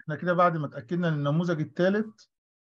احنا كده بعد ما اتاكدنا ان النموذج الثالث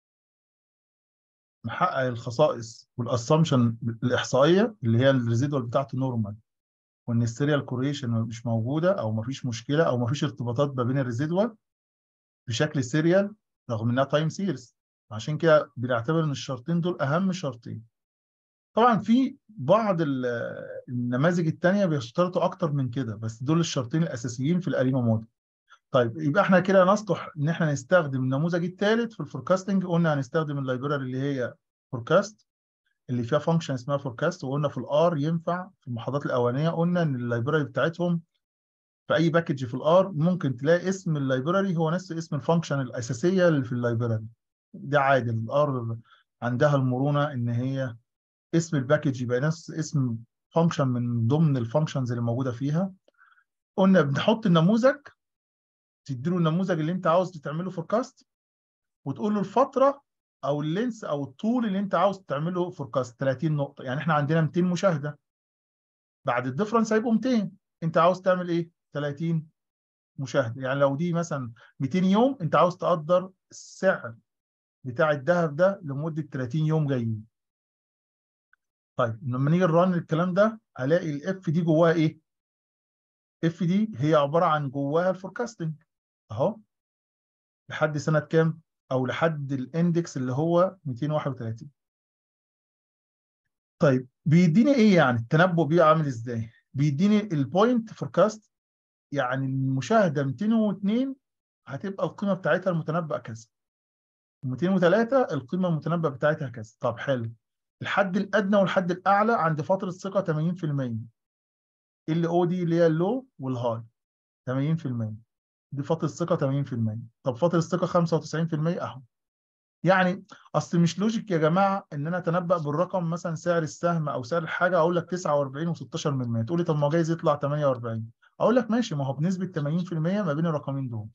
محقق الخصائص والاسامبشن الاحصائيه اللي هي الريزيدوال بتاعته نورمال وان السيريال كوريشن مش موجوده او ما فيش مشكله او ما فيش ارتباطات ما بين الريزيدوال بشكل سيريال رغم انها تايم سيريز عشان كده بنعتبر ان الشرطين دول اهم شرطين طبعا في بعض النماذج الثانيه بيشترطوا اكتر من كده بس دول الشرطين الاساسيين في الاريما موديل طيب يبقى احنا كده نصلح ان احنا نستخدم النموذج الثالث في الفوركاستنج قلنا هنستخدم اللايبراري اللي هي فوركاست اللي فيها فانكشن اسمها فوركاست وقلنا في الار ينفع في المحاضرات الاولانيه قلنا ان اللايبراري بتاعتهم في اي باكج في الار ممكن تلاقي اسم اللايبراري هو نفس اسم الفانكشن الاساسيه اللي في اللايبراري ده عادي الار عندها المرونه ان هي اسم الباكج يبقى نفس اسم فانكشن من ضمن الفانكشنز اللي موجوده فيها قلنا بنحط النموذج تديله النموذج اللي انت عاوز تعمله فوركاست وتقول له الفتره او اللينس او الطول اللي انت عاوز تعمله فوركاست 30 نقطه يعني احنا عندنا 200 مشاهده بعد الديفرنس هيبقوا 200 انت عاوز تعمل ايه 30 مشاهده يعني لو دي مثلا 200 يوم انت عاوز تقدر السعر بتاع الذهب ده لمده 30 يوم جايين طيب لما نيجي نرن الكلام ده هلاقي الاف دي جواها ايه اف دي هي عباره عن جواها الفوركاستنج اهو لحد سنه كام او لحد الاندكس اللي هو 231 طيب بيديني ايه يعني التنبؤ بيه عامل ازاي بيديني البوينت فوركاست يعني المشاهده 202 هتبقى القيمه بتاعتها المتنبأ كذا 203 القيمه المتنبأ بتاعتها كذا طب حلو الحد الادنى والحد الاعلى عند فتره ثقه 80% ال او دي اللي هي اللو والهاي 80% دي فتره ثقه 80% طب فتره الثقه 95% اهو يعني اصل مش لوجيك يا جماعه ان انا اتنبأ بالرقم مثلا سعر السهم او سعر الحاجه اقول لك 49 و16 من تقول لي طب ما هو جايز يطلع 48 اقول لك ماشي ما هو بنسبه 80% ما بين الرقمين دول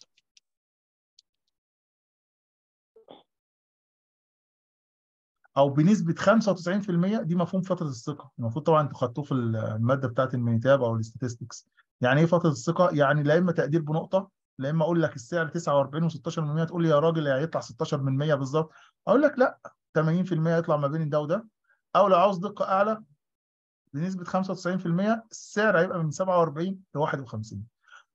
او بنسبه 95% دي مفهوم فتره الثقه المفروض طبعا انتوا خدتوه في الماده بتاعت المينيتاب او الاستاتستكس يعني ايه فتره الثقه يعني لا اما تقدير بنقطه لا اما اقول لك السعر 49 و16 من 100 تقول لي يا راجل هيطلع 16 من 100 بالظبط اقول لك لا 80% يطلع ما بين ده وده او لو عاوز دقه اعلى بنسبه 95% السعر هيبقى من 47 ل 51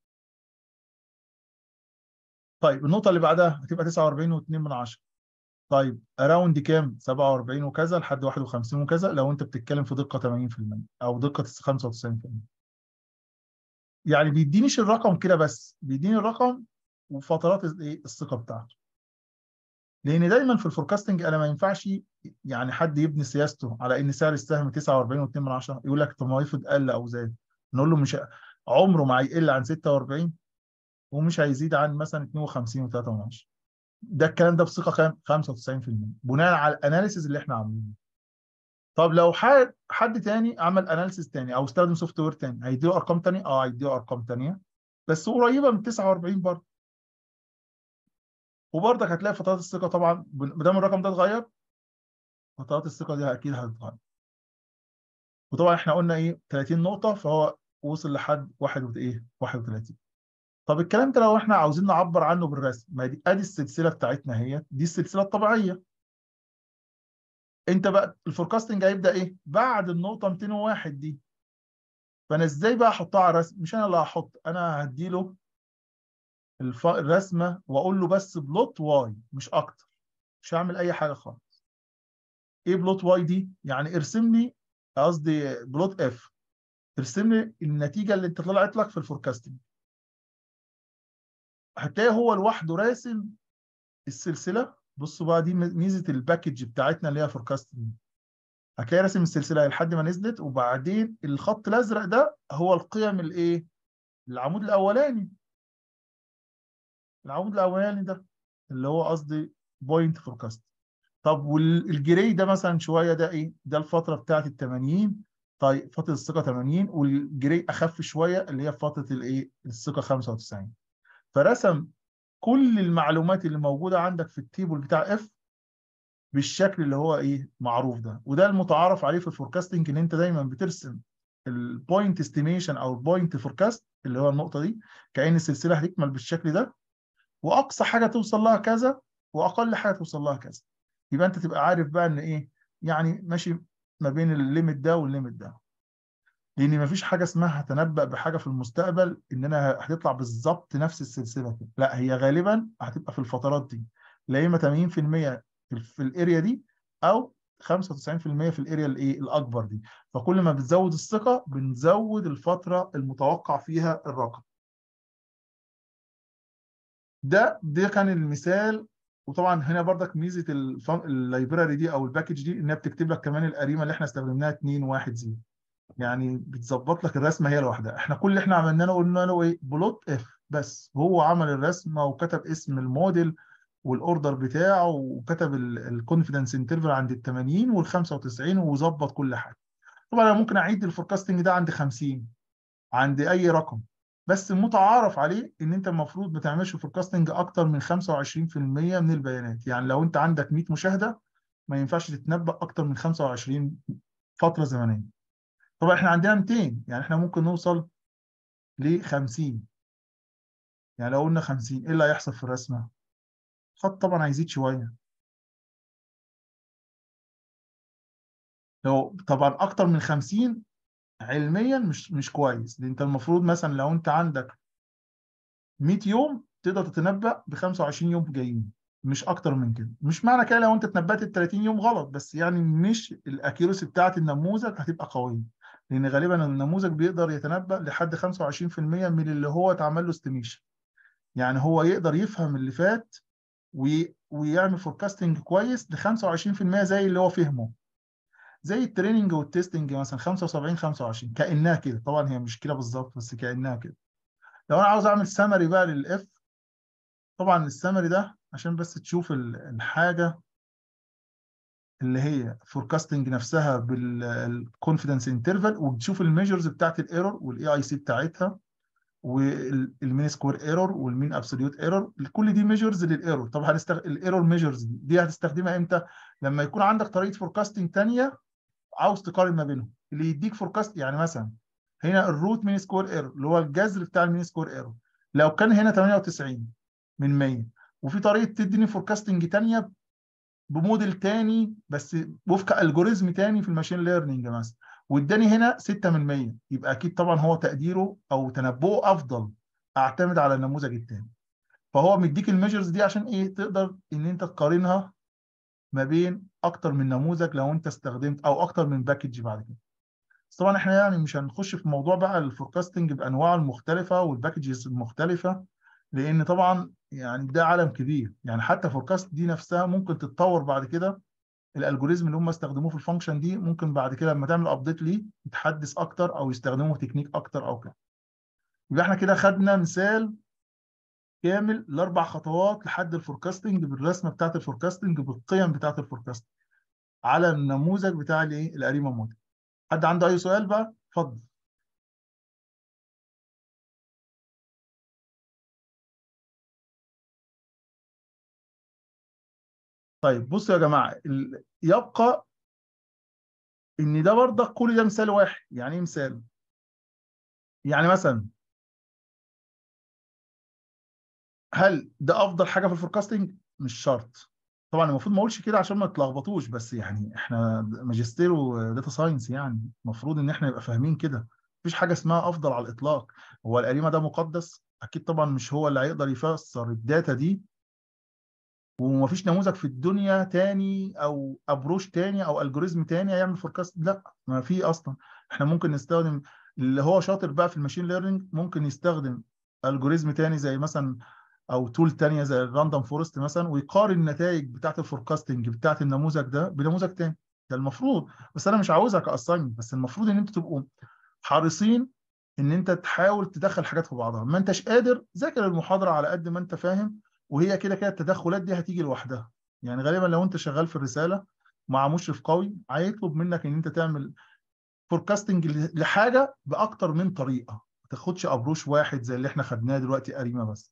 طيب النقطه اللي بعدها هتبقى 49 و2 من 10 طيب اراوند كام 47 وكذا لحد 51 وكذا لو انت بتتكلم في دقه 80% او دقه 95% يعني بيدينيش الرقم كده بس بيديني الرقم وفترات الايه الثقه بتاعته لان دايما في الفوركاستنج انا ما ينفعش يعني حد يبني سياسته على ان سعر السهم 49 و2 من 10 يقول لك طب ما افرض قل او زاد نقول له مش عمره ما هيقل عن 46 ومش هيزيد عن مثلا 52 و3 من 10 ده الكلام ده بثقه كام 95% بناء على الاناليسيز اللي احنا عاملينه طب لو حد حد تاني عمل اناليسيز تاني او استخدم سوفت وير تاني هيديله ارقام تانية اه هيديله ارقام تانية بس قريبه من 49 برضه وبرضك هتلاقي فترات الثقه طبعا ما دام الرقم ده اتغير فترات الثقه دي اكيد هتتغير وطبعا احنا قلنا ايه 30 نقطه فهو وصل لحد 1 ايه 31 طب الكلام ده لو احنا عاوزين نعبر عنه بالرسم ما دي ادي السلسله بتاعتنا هي دي السلسله الطبيعيه انت بقى الفوركاستنج هيبدا ايه بعد النقطه 201 دي فانا ازاي بقى احطها على الرسم مش انا اللي هحط انا هديله الف... الرسمه واقول له بس بلوت واي مش اكتر مش هعمل اي حاجه خالص ايه بلوت واي دي يعني ارسم لي قصدي بلوت اف ارسم لي النتيجه اللي انت طلعت لك في الفوركاستنج هتلاقي هو لوحده راسم السلسله بصوا بقى دي ميزه الباكج بتاعتنا اللي هي فوركاستنج هتلاقي راسم السلسله لحد ما نزلت وبعدين الخط الازرق ده هو القيم الايه العمود الاولاني العمود الاولاني ده اللي هو قصدي بوينت فوركاست طب والجري ده مثلا شويه ده ايه ده الفتره بتاعت ال 80 طيب فتره الثقه 80 والجري اخف شويه اللي هي فتره الايه الثقه 95 فرسم كل المعلومات اللي موجوده عندك في التيبل بتاع اف بالشكل اللي هو ايه معروف ده وده المتعارف عليه في الفوركاستنج ان انت دايما بترسم البوينت استيميشن او البوينت فوركاست اللي هو النقطه دي كأن السلسله هتكمل بالشكل ده واقصى حاجه توصل لها كذا واقل حاجه توصل لها كذا يبقى انت تبقى عارف بقى ان ايه يعني ماشي ما بين الليميت ده والليميت ده لان مفيش حاجه اسمها هتنبأ بحاجه في المستقبل ان انا هتطلع بالظبط نفس السلسله كده لا هي غالبا هتبقى في الفترات دي لا اما 80% في, في الاريا دي او 95% في الاريا الايه الاكبر دي فكل ما بتزود الثقه بنزود الفتره المتوقع فيها الرقم ده ده كان المثال وطبعا هنا بردك ميزه اللايبراري دي او الباكج دي انها بتكتب لك كمان القريمه اللي احنا استخدمناها 2 1 0 يعني بتظبط لك الرسمه هي لوحدها احنا كل اللي احنا عملناه له قلنا له ايه بلوت اف بس هو عمل الرسمه وكتب اسم الموديل والاوردر بتاعه وكتب الكونفيدنس انترفال عند ال 80 وال 95 وظبط كل حاجه طبعا انا ممكن اعيد الفوركاستنج ده عند 50 عند اي رقم بس المتعارف عليه ان انت المفروض ما تعملش فوركاستنج اكتر من 25% من البيانات يعني لو انت عندك 100 مشاهده ما ينفعش تتنبأ اكتر من 25 فتره زمنيه طبعا احنا عندنا 200 يعني احنا ممكن نوصل ل 50 يعني لو قلنا 50 ايه اللي هيحصل في الرسمه الخط طبعا هيزيد شويه لو طبعا اكتر من 50 علميا مش مش كويس لان انت المفروض مثلا لو انت عندك 100 يوم تقدر تتنبأ ب 25 يوم جايين مش اكتر من كده مش معنى كده لو انت اتنبأت ال 30 يوم غلط بس يعني مش الاكيروسي بتاعت النموذج هتبقى قويه لان غالبا النموذج بيقدر يتنبأ لحد 25% من اللي هو اتعمل له استيميشن يعني هو يقدر يفهم اللي فات ويعمل فوركاستنج كويس ل 25% زي اللي هو فهمه زي التريننج والتستنج مثلا 75 25 كانها كده طبعا هي مش كده بالظبط بس كانها كده لو انا عاوز اعمل سمري بقى للاف طبعا السمري ده عشان بس تشوف الحاجه اللي هي فوركاستنج نفسها بالكونفيدنس انترفال وتشوف الميجرز بتاعت الايرور والاي اي سي بتاعتها والمين سكوير ايرور والمين ابسوليوت ايرور كل دي ميجرز للايرور طب هنستغ... الايرور ميجرز دي دي هتستخدمها امتى لما يكون عندك طريقه فوركاستنج ثانيه عاوز تقارن ما بينهم اللي يديك فوركاست يعني مثلا هنا الروت مين سكوير ايرور اللي هو الجذر بتاع المين سكوير ايرور لو كان هنا 98 من 100 وفي طريقه تديني فوركاستنج ثانيه بموديل تاني بس وفق الجوريزم تاني في الماشين ليرنينج مثلا واداني هنا 6 من 100 يبقى اكيد طبعا هو تقديره او تنبؤه افضل اعتمد على النموذج الثاني فهو مديك الميجرز دي عشان ايه تقدر ان انت تقارنها ما بين اكتر من نموذج لو انت استخدمت او اكتر من باكج بعد كده بس طبعا احنا يعني مش هنخش في موضوع بقى الفوركاستنج بانواعه المختلفه والباكجز المختلفه لان طبعا يعني ده عالم كبير يعني حتى فوركاست دي نفسها ممكن تتطور بعد كده الالجوريزم اللي هم استخدموه في الفانكشن دي ممكن بعد كده لما تعمل ابديت ليه يتحدث اكتر او يستخدموا تكنيك اكتر او كده يبقى احنا كده خدنا مثال كامل الاربع خطوات لحد الفوركاستنج بالرسمه بتاعت الفوركاستنج بالقيم بتاعت الفوركاستنج على النموذج بتاع الايه الاريما موديل حد عنده اي سؤال بقى اتفضل طيب بصوا يا جماعه يبقى ان ده برضك كل ده مثال واحد يعني ايه مثال يعني مثلا هل ده افضل حاجه في الفوركاستنج مش شرط طبعا المفروض ما اقولش كده عشان ما تلخبطوش بس يعني احنا ماجستير وداتا ساينس يعني المفروض ان احنا نبقى فاهمين كده مفيش حاجه اسمها افضل على الاطلاق هو القريمه ده مقدس اكيد طبعا مش هو اللي هيقدر يفسر الداتا دي ومفيش نموذج في الدنيا تاني او ابروش تاني او الجوريزم تاني هيعمل فوركاست لا ما في اصلا احنا ممكن نستخدم اللي هو شاطر بقى في الماشين ليرنينج ممكن يستخدم الجوريزم تاني زي مثلا او تول تانية زي الراندوم فورست مثلا ويقارن النتائج بتاعت الفوركاستنج بتاعت النموذج ده بنموذج تاني ده المفروض بس انا مش عاوزها كاساينمنت بس المفروض ان انتوا تبقوا حريصين ان انت تحاول تدخل حاجات في بعضها ما انتش قادر ذاكر المحاضره على قد ما انت فاهم وهي كده كده التدخلات دي هتيجي لوحدها يعني غالبا لو انت شغال في الرساله مع مشرف قوي هيطلب منك ان انت تعمل فوركاستنج لحاجه باكتر من طريقه ما تاخدش ابروش واحد زي اللي احنا خدناه دلوقتي اريما بس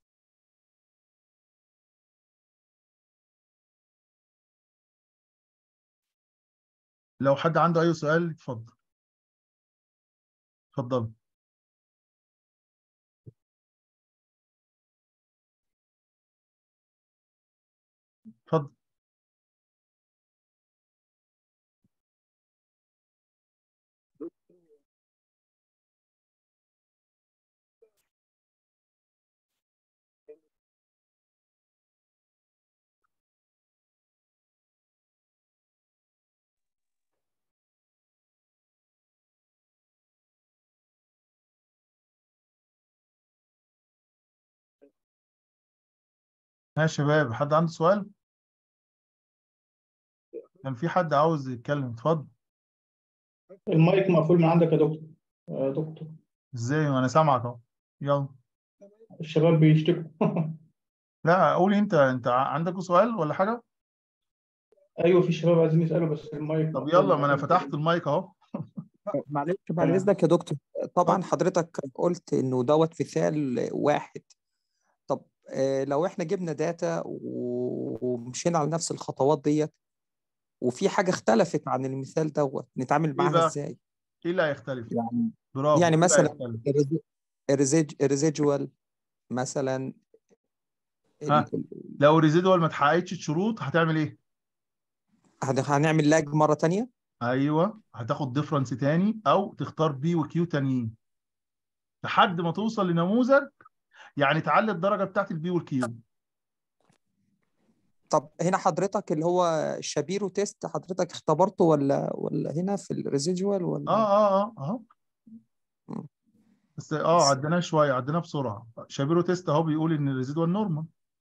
لو حد عنده اي سؤال اتفضل اتفضل اتفضل يا شباب حد عنده سؤال كان في حد عاوز يتكلم اتفضل المايك مقفول من عندك يا دكتور يا دكتور ازاي ما انا سامعك اهو يلا الشباب بيشتكوا لا قولي انت انت عندك سؤال ولا حاجه ايوه في شباب عايزين يسالوا بس المايك طب مقفول يلا من ما انا عندك. فتحت المايك اهو معلش بعد تمام. اذنك يا دكتور طبعا حضرتك قلت انه دوت مثال واحد طب آه، لو احنا جبنا داتا و- ومشينا على نفس الخطوات ديت وفي حاجه اختلفت عن المثال دوت نتعامل بقى؟ معاها ازاي ايه اللي هيختلف يعني برافو يعني إيه اللي مثلا هيختلف؟ الريزيجوال مثلا ال- ها. ال- لو ريزيدوال ما اتحققتش الشروط هتعمل ايه هن- هنعمل لاج مره تانية ايوه هتاخد ديفرنس تاني او تختار بي وكيو تانيين لحد ما توصل لنموذج يعني تعلي الدرجه بتاعت البي والكيو طب هنا حضرتك اللي هو الشابيرو تيست حضرتك اختبرته ولا ولا هنا في الريزيجوال ولا اه اه اه اهو مم. بس اه عديناه شويه عديناه بسرعه شابيرو تيست اهو بيقول ان الريزيدوال نورمال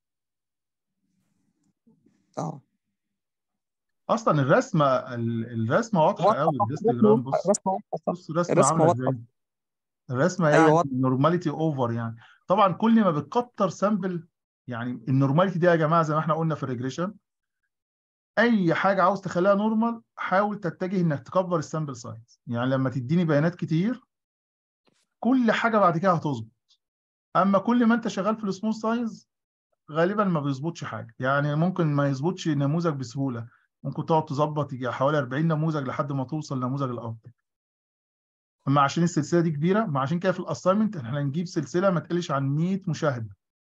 اه اصلا الرسمه ال- الرسمه واضحه واضحة، قوي صح، الهيستوجرام الرسمة بص الرسمة واضحة، صح. بص الرسمه الرسمة عامله واضحة. ازاي الرسمه أيوة يعني واضحة. نورماليتي اوفر يعني طبعا كل ما بتكتر سامبل يعني النورماليتي دي يا جماعه زي ما احنا قلنا في الريجريشن اي حاجه عاوز تخليها نورمال حاول تتجه انك تكبر السامبل سايز يعني لما تديني بيانات كتير كل حاجه بعد كده هتظبط اما كل ما انت شغال في السمول سايز غالبا ما بيظبطش حاجه يعني ممكن ما يظبطش نموذج بسهوله ممكن تقعد تظبط يجي حوالي 40 نموذج لحد ما توصل للنموذج الافضل اما عشان السلسله دي كبيره ما عشان كده في الاساينمنت احنا هنجيب سلسله ما تقلش عن 100 مشاهده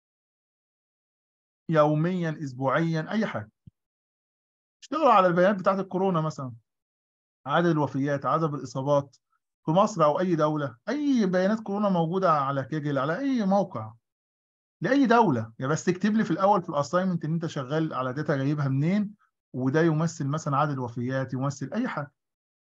يوميا اسبوعيا اي حاجه اشتغلوا على البيانات بتاعت الكورونا مثلا عدد الوفيات عدد الاصابات في مصر او اي دوله اي بيانات كورونا موجوده على كيجل على اي موقع لاي دوله يا بس اكتب لي في الاول في الاساينمنت ان انت شغال على داتا جايبها منين وده يمثل مثلا عدد الوفيات يمثل اي حاجه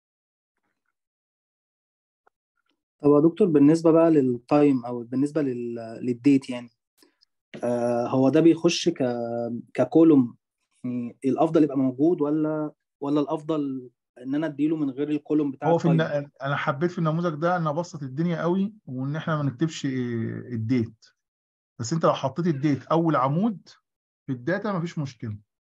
طب يا دكتور بالنسبة بقى للتايم أو بالنسبة لل... للديت يعني آه هو ده بيخش ك... ككولوم يعني الأفضل يبقى موجود ولا ولا الأفضل إن أنا أديله من غير الكولوم بتاع هو في التايم الن... انا حبيت في النموذج ده ان ابسط الدنيا قوي وان احنا ما نكتبش الديت بس انت لو حطيت الديت اول عمود في الداتا مفيش مشكله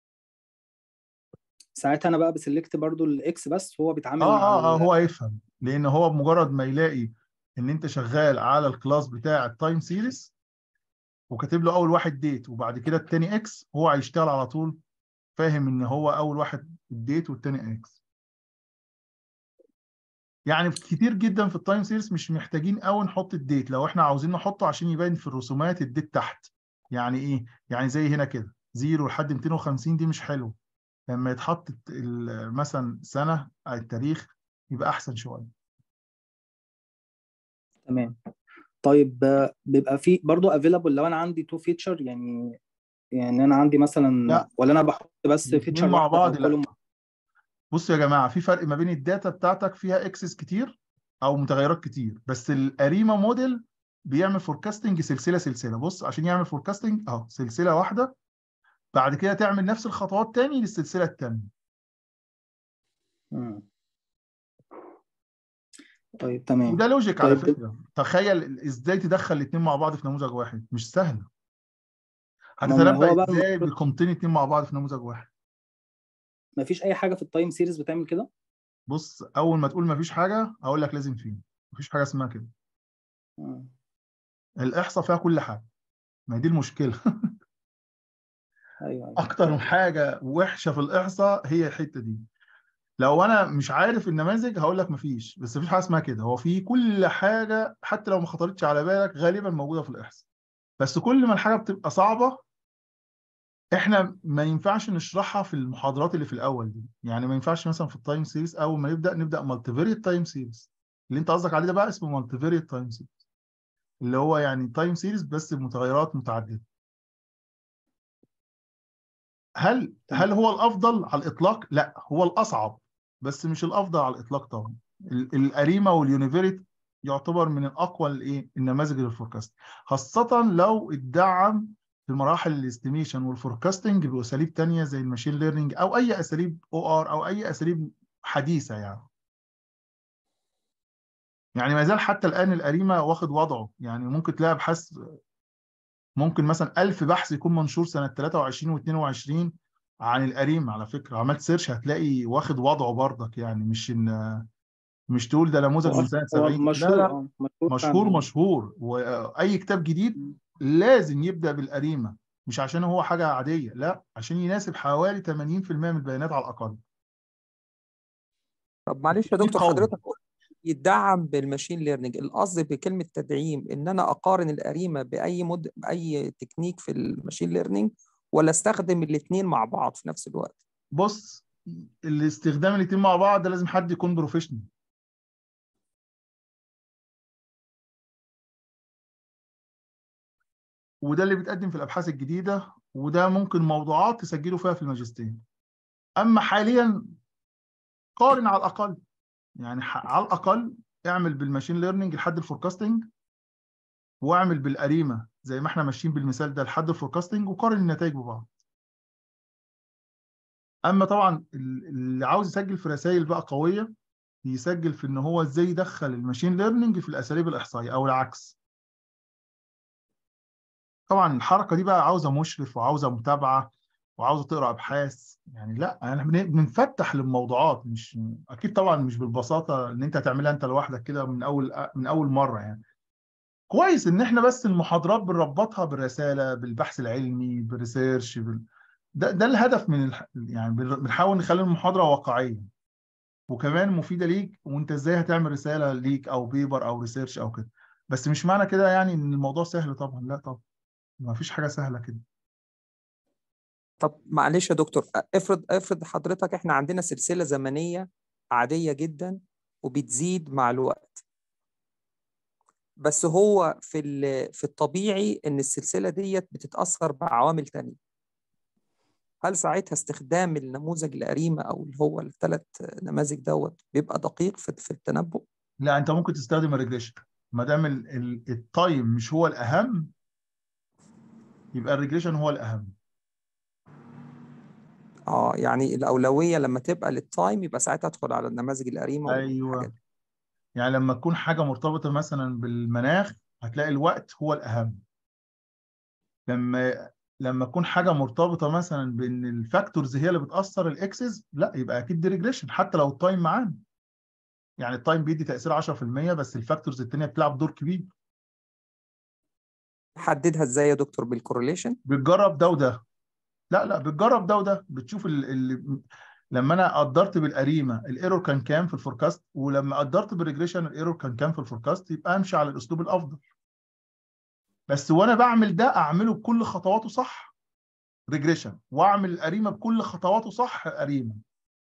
ساعتها أنا بقى بسلكت برضو الإكس بس هو بيتعامل اه مع اه اه ال... هو هيفهم لان هو بمجرد ما يلاقي ان انت شغال على الكلاس بتاع التايم سيريز وكاتب له اول واحد ديت وبعد كده التاني اكس هو هيشتغل على طول فاهم ان هو اول واحد الديت والتاني اكس يعني في كتير جدا في التايم سيريز مش محتاجين قوي نحط الديت لو احنا عاوزين نحطه عشان يبان في الرسومات الديت تحت يعني ايه يعني زي هنا كده زيرو لحد 250 دي مش حلو لما يتحط ال- مثلا سنه التاريخ يبقى احسن شويه تمام طيب آه، بيبقى في برضو افيلابل لو أنا عندي تو فيتشر يعني يعني أنا عندي مثلا لا. ولا أنا بحط بس الاتنين فيتشر مع واحدة أو بعض لا كولوم بصوا يا جماعه في فرق ما بين الداتا بتاعتك فيها اكسس كتير او متغيرات كتير بس الاريما موديل بيعمل فوركاستنج سلسله سلسله بص عشان يعمل فوركاستنج اهو سلسله واحده بعد كده تعمل نفس الخطوات تاني للسلسله الثانيه مم. طيب تمام وده لوجيك على طيب. فكره تخيل ازاي تدخل الاثنين مع بعض في نموذج واحد مش سهل ما هو هتتنبأ بقى ازاي المفروض- بقيمتين اتنين مع بعض في نموذج واحد مفيش أي حاجة في التايم سيريز بتعمل كده بص اول ما تقول مفيش حاجه اقول لك لازم فيه مفيش حاجه اسمها كده مم. الاحصاء فيها كل حاجه ما هي دي المشكله أيوه أيوه اكتر حاجه وحشه في الاحصاء هي الحته دي لو انا مش عارف النماذج هقول لك مفيش بس مفيش حاجه اسمها كده هو في كل حاجه حتى لو ما خطرتش على بالك غالبا موجوده في الاحصاء بس كل ما الحاجه بتبقى صعبه احنا ما ينفعش نشرحها في المحاضرات اللي في الاول دي يعني ما ينفعش مثلا في التايم سيريز اول ما نبدا نبدا مالتيفيريت تايم سيريز اللي انت قصدك عليه ده بقى اسمه مالتيفيريت تايم سيريز اللي هو يعني تايم سيريز بس بمتغيرات متعدده هل هل هو الافضل على الاطلاق لا هو الاصعب بس مش الافضل على الاطلاق طبعا ال- الاريما واليونيفيريت يعتبر من الاقوى الايه النماذج للفوركاست خاصه لو اتدعم في مراحل الاستيميشن والفوركاستنج باساليب تانية زي الماشين ليرنينج او اي اساليب او ار او اي اساليب حديثه يعني يعني ما زال حتى الان الاريما واخد وضعه يعني ممكن تلاقي ابحاث ممكن مثلا 1000 بحث يكون منشور سنه 23 و22 عن الاريما على فكره عملت سيرش هتلاقي واخد وضعه برضك يعني مش ان مش تقول ده نموذج من سنه هو 70 لا مشهور لا اه مشهور مشهور فعلا. مشهور واي كتاب جديد لازم يبدا بالاريما مش عشان هو حاجه عاديه لا عشان يناسب حوالي 80% من البيانات على الاقل طب معلش يا دي دكتور قوي. حضرتك قلت يدعم بالماشين ليرنينج القصد بكلمة تدعيم إن أنا أقارن الأريمة بأي مد... بأي تكنيك في الماشين ليرنينج ولا استخدم الاثنين مع بعض في نفس الوقت بص الاستخدام الاثنين مع بعض ده لازم حد يكون بروفيشنال وده اللي بيتقدم في الابحاث الجديده وده ممكن موضوعات تسجلوا فيها في الماجستير اما حاليا قارن على الاقل يعني ح- على الاقل اعمل بالماشين ليرنينج لحد الفوركاستنج واعمل بالاريما زي ما احنا ماشيين بالمثال ده لحد الفوركاستنج وقارن النتائج ببعض اما طبعا ال- اللي عاوز يسجل في رسائل بقى قويه يسجل في ان هو ازاي يدخل الماشين ليرنينج في الاساليب الاحصائيه او العكس طبعا الحركه دي بقى عاوزه مشرف وعاوزه متابعه وعاوزه تقرا ابحاث يعني لا احنا بن- بنفتح للموضوعات مش اكيد طبعا مش بالبساطه ان انت هتعملها انت لوحدك كده من اول من اول مره يعني كويس ان احنا بس المحاضرات بنربطها بالرساله بالبحث العلمي بالريسيرش بال... ده ده الهدف من الح... يعني بن- بنحاول نخلي المحاضره واقعيه وكمان مفيده ليك وانت ازاي هتعمل رساله ليك او بيبر او ريسيرش او كده بس مش معنى كده يعني ان الموضوع سهل طبعا لا طبعا ما فيش حاجه سهله كده طب معلش يا دكتور افرض افرض حضرتك احنا عندنا سلسلة زمنية عادية جدا وبتزيد مع الوقت بس هو في ال- في الطبيعي ان السلسلة ديت بتتأثر بعوامل تانية هل ساعتها استخدام النموذج الأريمة او اللي هو الثلاث نماذج دوت بيبقى دقيق في في التنبؤ لا انت ممكن تستخدم الريجريشن ما دام ال- ال- التايم مش هو الاهم يبقى الريجريشن هو الاهم اه يعني الأولوية لما تبقى للتايم يبقى ساعتها ادخل على النماذج الأريمة والحاجات ايوه دي. يعني لما تكون حاجه مرتبطه مثلا بالمناخ هتلاقي الوقت هو الاهم لما لما تكون حاجه مرتبطه مثلا بان الفاكتورز هي اللي بتاثر الاكسس لا يبقى اكيد دي ريجريشن حتى لو التايم معانا يعني التايم بيدي تاثير 10% بس الفاكتورز التانيه بتلعب دور كبير حددها ازاي يا دكتور بالكورليشن بتجرب ده وده لا لا بتجرب ده وده بتشوف ال... ال... لما انا قدرت بالاريمه الايرور كان كام في الفوركاست ولما قدرت بالريجريشن الايرور كان كام في الفوركاست يبقى امشي على الاسلوب الافضل بس وانا بعمل ده اعمله بكل خطواته صح ريجريشن واعمل الاريمه بكل خطواته صح اريمه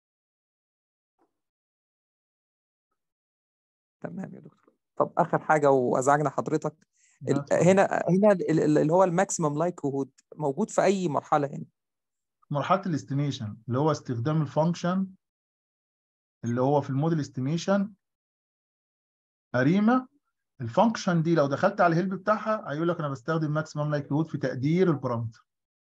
تمام يا دكتور طب اخر حاجه وازعجنا حضرتك لا، ال- اتفضل. هنا هنا ال- ال- اللي هو الماكسيمم لايكهود موجود في اي مرحله هنا مرحله الاستيميشن اللي هو استخدام الفانكشن اللي هو في الموديل استيميشن اريمه الفانكشن دي لو دخلت على الهيلب بتاعها هيقول لك انا بستخدم ماكسيمم لايكلود في تقدير البارامتر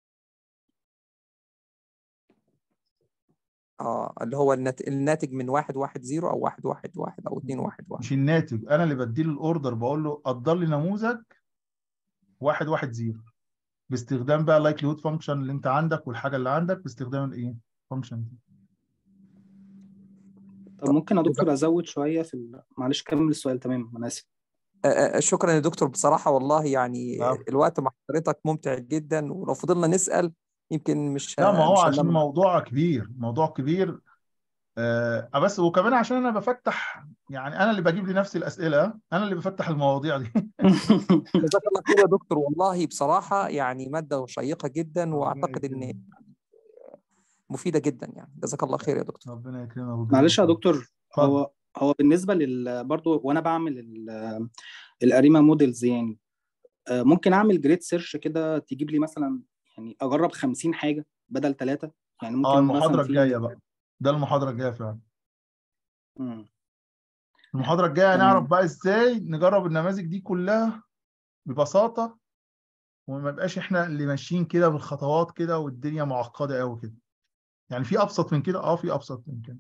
اه اللي هو النات- الناتج من واحد واحد زيرو او واحد واحد واحد او اتنين واحد واحد مش الناتج انا اللي بديله الاوردر بقول له قدر لي نموذج واحد واحد زيرو باستخدام بقى اللايكليهود فانكشن اللي انت عندك والحاجه اللي عندك باستخدام الايه فانكشن دي طب ممكن يا دكتور ازود شويه في ال... معلش كمل السؤال تمام انا اسف آه، آه، شكرا يا دكتور بصراحه والله يعني نعم. الوقت مع حضرتك ممتع جدا ولو فضلنا نسال يمكن مش لا ما هو مش عشان هنلم- موضوع كبير موضوع كبير آه بس وكمان عشان انا بفتح يعني انا اللي بجيب لنفسي الاسئله انا اللي بفتح المواضيع دي جزاك الله خير يا دكتور والله بصراحة يعني مادة شيقة جدا وأعتقد إن مفيدة جدا يعني جزاك الله خير يا دكتور ربنا يكرمك معلش يا دكتور اتفضل. هو هو بالنسبه لل برضو وانا بعمل ال- الاريما موديلز يعني آه، ممكن اعمل جريد سيرش كده تجيب لي مثلا يعني اجرب 50 حاجه بدل ثلاثه يعني ممكن اه المحاضره مثلا في- الجايه بقى ده المحاضره الجايه فعلا مم. المحاضره الجايه تمام. هنعرف بقى ازاي نجرب النماذج دي كلها ببساطه وما يبقاش احنا اللي ماشيين كده بالخطوات كده والدنيا معقده قوي كده يعني في ابسط من كده اه في ابسط من كده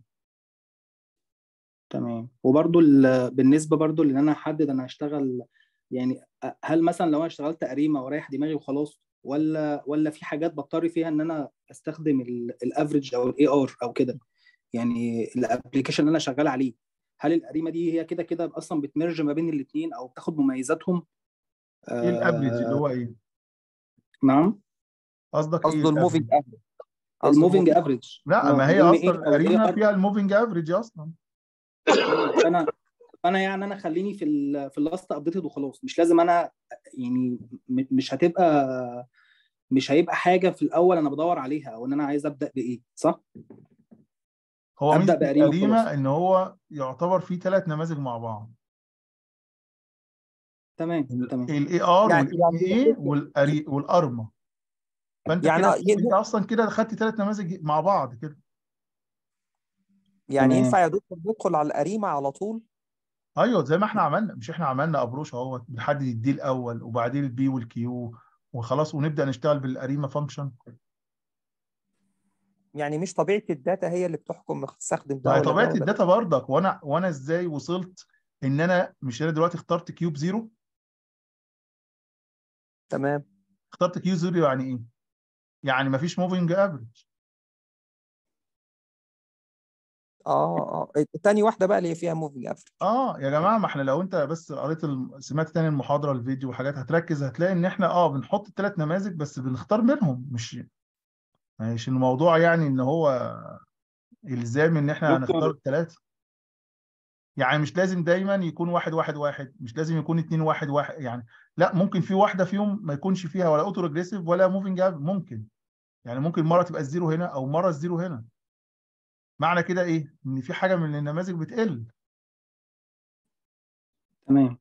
تمام وبرضو ال- بالنسبه برضو ان انا احدد انا هشتغل يعني هل مثلا لو انا اشتغلت اريما ورايح دماغي وخلاص ولا ولا في حاجات بضطر فيها ان انا استخدم الافريج او الاي ار او كده يعني الابلكيشن اللي انا شغال عليه هل الاريما دي هي كده كده اصلا بتمرج ما بين الاثنين او بتاخد مميزاتهم ايه الافريج اللي هو ايه نعم قصدك ايه قصده الموفينج الافريج افريج الموفينج افريج لا ما هي اصلا الارينا فيها الموفينج افريج اصلا انا انا يعني انا خليني في ال في اللاست ابديتد وخلاص مش لازم انا يعني م- مش هتبقى مش هيبقى حاجه في الاول انا بدور عليها او ان انا عايز ابدا بايه صح هو أبدأ ميزه بأرينا وخلاص. الارينا ان هو يعتبر فيه ثلاث نماذج مع بعض تمام تمام الاي ار يعني- والام اي والاري والارما فانت يعني كده ي- انت اصلا كده خدت ثلاث نماذج مع بعض كده يعني تمام. ينفع يا دكتور ندخل على القريمة على طول ايوه زي ما احنا عملنا مش احنا عملنا ابروش اهوت بنحدد الدي الاول وبعدين البي والكيو وخلاص ونبدا نشتغل بالاريما فانكشن يعني مش طبيعة الداتا هي اللي بتحكم استخدم ده ما هي ولا ده طبيعه ولا ده. الداتا برضك وانا وانا ازاي وصلت ان انا مش انا دلوقتي اخترت كيوب زيرو تمام اخترت كيو زيرو يعني ايه؟ يعني مفيش موفينج افريج اه اه تاني واحدة بقى اللي هي فيها موفينج افريج اه يا جماعه ما احنا لو انت بس قريت الم... سمعت تاني المحاضره الفيديو وحاجات هتركز هتلاقي ان احنا اه بنحط الثلاث نماذج بس بنختار منهم مش مش الموضوع يعني ان هو الزام ان احنا دكتور. هنختار الثلاثه يعني مش لازم دايما يكون واحد واحد واحد مش لازم يكون اتنين واحد واحد يعني لا ممكن في واحده فيهم ما يكونش فيها ولا اوتو ريجريسيف ولا موفينج ممكن يعني ممكن مره تبقى الزيرو هنا او مره الزيرو هنا معنى كده ايه ان في حاجه من النماذج بتقل تمام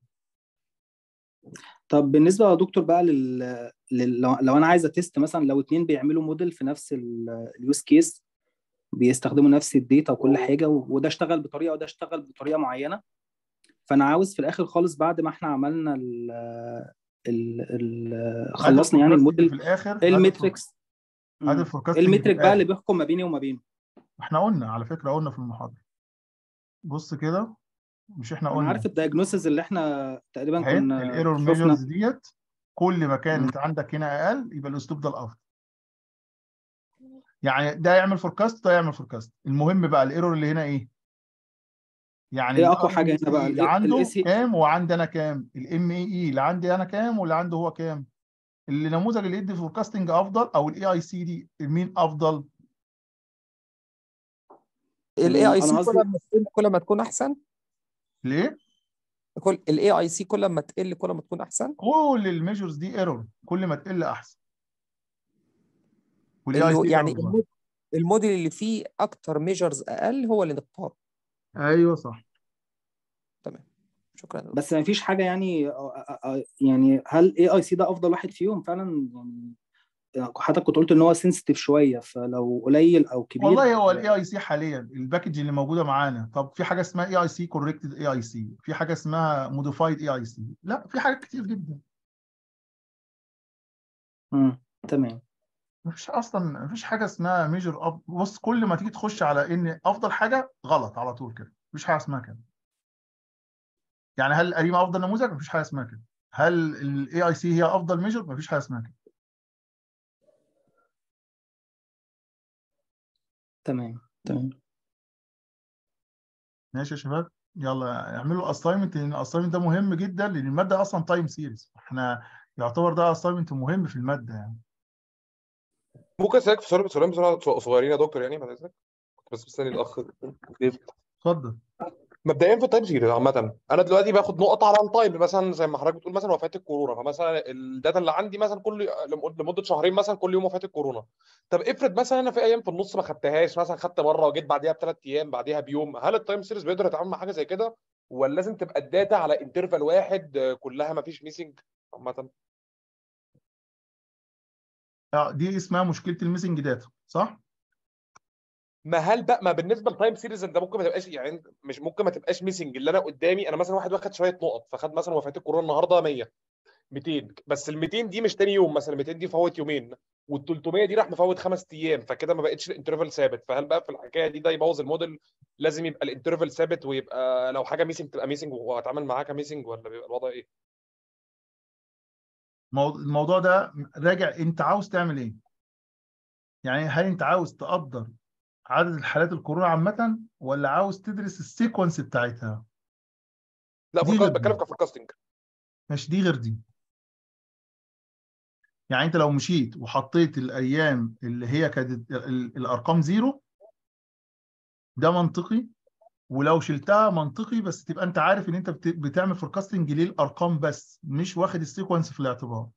طب بالنسبه يا دكتور بقى لل, لل... لو... لو انا عايز اتست مثلا لو اتنين بيعملوا موديل في نفس اليوز كيس بيستخدموا نفس الداتا وكل حاجه و... وده اشتغل بطريقه وده اشتغل بطريقه معينه فانا عاوز في الاخر خالص بعد ما احنا عملنا ال... ال... ال... خلصنا يعني في الموديل الاخر ايه الميتريكس هذا مم. الفوركاستنج ايه الميتريك في بقى اللي الآخر. بيحكم ما بيني وما بينه احنا قلنا على فكره قلنا في المحاضره بص كده مش احنا انا قلنا عارف الدايجنوسيس اللي احنا تقريبا اهي كنا الايرور شفنا ميجرز ديت كل ما كانت مم. عندك هنا اقل يبقى الاسلوب ده الافضل يعني ده يعمل فوركاست ده يعمل فوركاست المهم بقى الايرور اللي هنا ايه يعني ايه اقوى ال حاجه هنا بقى RME ال- عنده ال AC كام وعندي انا كام الام اي اي اللي عندي انا كام واللي عنده هو كام النموذج اللي يدي فوركاستنج افضل او الاي اي سي دي مين افضل الاي اي أنا سي قصدي- كل ما تقل كل ما تكون احسن ليه كل الاي اي سي كل ما تقل كل ما تكون احسن كل الميجرز دي ايرور كل ما تقل احسن والاي اي انه سي يعني ايرور برضه. المود- الموديل اللي فيه اكتر ميجرز اقل هو اللي نختاره ايوه صح شكرا يا دكتور. بس ما فيش حاجه يعني آه، آه، يعني هل اي اي سي ده افضل واحد فيهم فعلا يعني حضرتك كنت قلت ان هو سنسيتيف شويه فلو قليل او كبير والله هو الاي اي سي حاليا الباكج اللي موجوده معانا طب في حاجه اسمها اي اي سي كوركتد اي اي سي في حاجه اسمها موديفايد اي اي سي لا في حاجات كتير جدا مم. تمام مفيش اصلا مفيش حاجه اسمها ميجر أف... بص كل ما تيجي تخش على ان افضل حاجه غلط على طول كده مفيش حاجه اسمها كده يعني هل القريمه افضل نموذج مفيش حاجه اسمها كده هل الاي اي سي هي افضل ميجر مفيش حاجه اسمها كده تمام تمام ماشي يا شباب يلا اعملوا الاساينمنت لان الاساينمنت ده مهم جدا لان الماده اصلا تايم سيريز احنا يعتبر ده اساينمنت مهم في الماده يعني ممكن اسالك في سؤال سؤالين بسرعه صغيرين يا دكتور يعني بعد اذنك كنت بس مستني الاخ ديفيد اتفضل مبدئيا في التايم سيريز عامة أنا دلوقتي باخد نقط على التايم مثلا زي ما حضرتك بتقول مثلا وفاة الكورونا فمثلا الداتا اللي عندي مثلا كل لمد- لمدة شهرين مثلا كل يوم وفاة الكورونا طب افرض مثلا أنا في أيام في النص ما خدتهاش مثلا خدت مرة وجيت بعديها بثلاث أيام بعديها بيوم هل التايم سيريز بيقدر يتعامل مع حاجة زي كده ولا لازم تبقى الداتا على انترفال واحد آه، كلها ما فيش ميسنج عامة آه، دي اسمها مشكله الميسنج داتا صح؟ ما هل بقى ما بالنسبه لتايم سيريز انت ممكن ما تبقاش يعني مش ممكن ما تبقاش ميسنج اللي انا قدامي انا مثلا واحد واخد شويه نقط فخد مثلا وفاه الكورونا النهارده 100 200 بس ال 200 دي مش تاني يوم مثلا ال 200 دي فوت يومين وال 300 دي راح مفوت خمس ايام فكده ما بقتش الانترفال ثابت فهل بقى في الحكايه دي ده يبوظ الموديل لازم يبقى الانترفال ثابت ويبقى لو حاجه ميسنج تبقى ميسنج واتعامل معاها كميسنج ولا بيبقى الوضع ايه؟ مو- الموضوع ده راجع انت عاوز تعمل ايه؟ يعني هل انت عاوز تقدر عدد الحالات الكورونا عامه ولا عاوز تدرس السيكونس بتاعتها؟ لا دي فوركاست غير بتكلم دي. كفوركاستنج مش دي غير دي يعني انت لو مشيت وحطيت الايام اللي هي كانت ال- ال- الارقام زيرو ده منطقي ولو شلتها منطقي بس تبقى انت عارف ان انت بت- بتعمل فوركاستنج للارقام بس مش واخد السيكونس في الاعتبار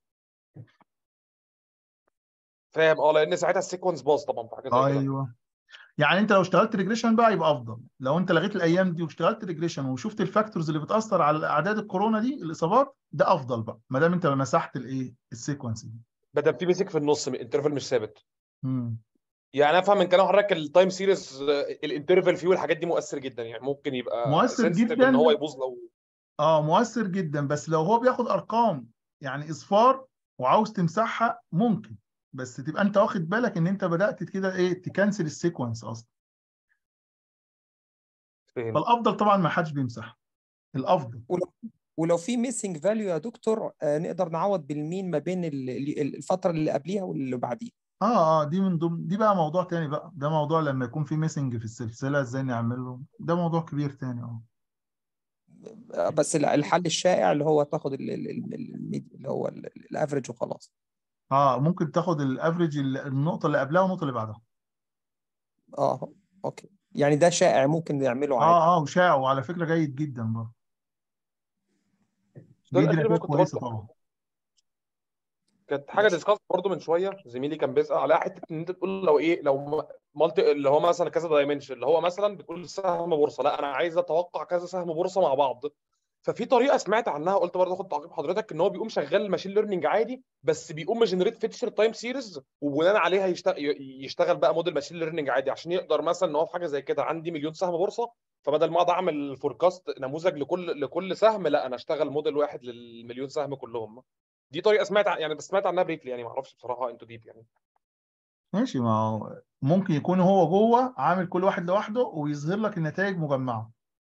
فاهم اه لان ساعتها السيكونس باظ طبعا في حاجه زي كده ايوه يعني انت لو اشتغلت ريجريشن بقى يبقى افضل لو انت لغيت الايام دي واشتغلت ريجريشن وشفت الفاكتورز اللي بتاثر على اعداد الكورونا دي الاصابات ده افضل بقى ما دام انت مسحت الايه السيكونس دي بدل في ميسنج في النص الانترفال مش ثابت امم يعني انا افهم من كلام حضرتك التايم سيريز الانترفال فيه والحاجات دي مؤثر جدا يعني ممكن يبقى مؤثر sensitive جدا. ان هو يبوظ لو اه مؤثر جدا بس لو هو بياخد ارقام يعني اصفار وعاوز تمسحها ممكن بس تبقى انت واخد بالك ان انت بدات كده ايه تكنسل السيكونس اصلا فهم فالافضل طبعا ما حدش بيمسحها الافضل ولو ولو في ميسنج فاليو يا دكتور آه، نقدر نعوض بالمين ما بين ال- ال- الفتره اللي قبليها واللي بعديها اه اه دي من ضمن دي بقى موضوع تاني بقى ده موضوع لما يكون في ميسنج في السلسله ازاي نعمله ده موضوع كبير تاني اه آه، بس ال- الحل الشائع اللي هو تاخد ال- ال- ال- ال- اللي هو الافريج وخلاص اه ممكن تاخد الافريج النقطه اللي قبلها والنقطه اللي بعدها اه اوكي يعني ده شائع ممكن نعمله عادي اه اه وشائع وعلى فكره جيد جدا برضه ده بيدي الأخير بقى نتائج كنت كويسه برضه طبعا كانت حاجه ماشي. ديسكاس برضه من شويه زميلي كان بيسال على حته ان انت تقول لو ايه لو مالتي اللي هو مثلا كذا دايمنشن اللي هو مثلا بتقول سهم بورصه لا انا عايز اتوقع كذا سهم بورصه مع بعض ففي طريقه سمعت عنها قلت برضه اخد تعقيب حضرتك ان هو بيقوم شغال الماشين ليرنينج عادي بس بيقوم مجنريت فيتشر تايم سيريز وبناء عليها يشتغل يشتغل بقى موديل ماشين ليرنينج عادي عشان يقدر مثلا ان هو في حاجه زي كده عندي مليون سهم بورصه فبدل ما اقعد اعمل فوركاست نموذج لكل لكل سهم لا انا اشتغل موديل واحد للمليون سهم كلهم دي طريقه سمعت ع- يعني بس سمعت عنها بريكلي يعني ما اعرفش بصراحه انتو ديب يعني ماشي ما هو ممكن يكون هو جوه عامل كل واحد لوحده ويظهر لك النتائج مجمعه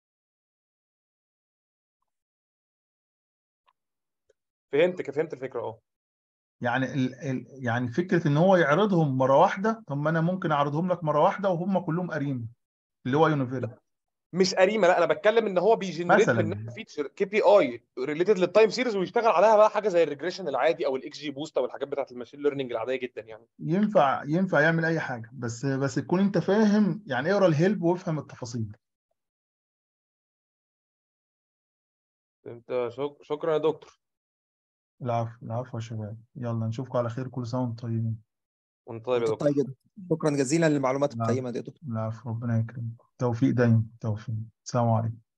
فهمت فهمت الفكره اه يعني ال ال يعني فكره ان هو يعرضهم مره واحده طب ما انا ممكن اعرضهم لك مره واحده وهم كلهم قريم اللي هو يونيفيرال مش قريمه لا انا بتكلم ان هو بيجنريت مثلاً. منها فيتشر كي بي اي ريليتد للتايم سيريز ويشتغل عليها بقى حاجه زي الريجريشن العادي او الاكس جي بوست او الحاجات بتاعت الماشين ليرنينج العاديه جدا يعني ينفع ينفع يعمل اي حاجه بس بس تكون انت فاهم يعني اقرا الهيلب وافهم التفاصيل انت شك... شكرا يا دكتور العفو العفو يا شباب يلا نشوفكم على خير كل سنه وانتم طيبين وانت طيب يا أنت دكتور طيب يا دكتور. شكرا جزيلا للمعلومات نعم. القيمه دي يا دكتور العفو ربنا يكرمك توفيق دايما توفيق السلام عليكم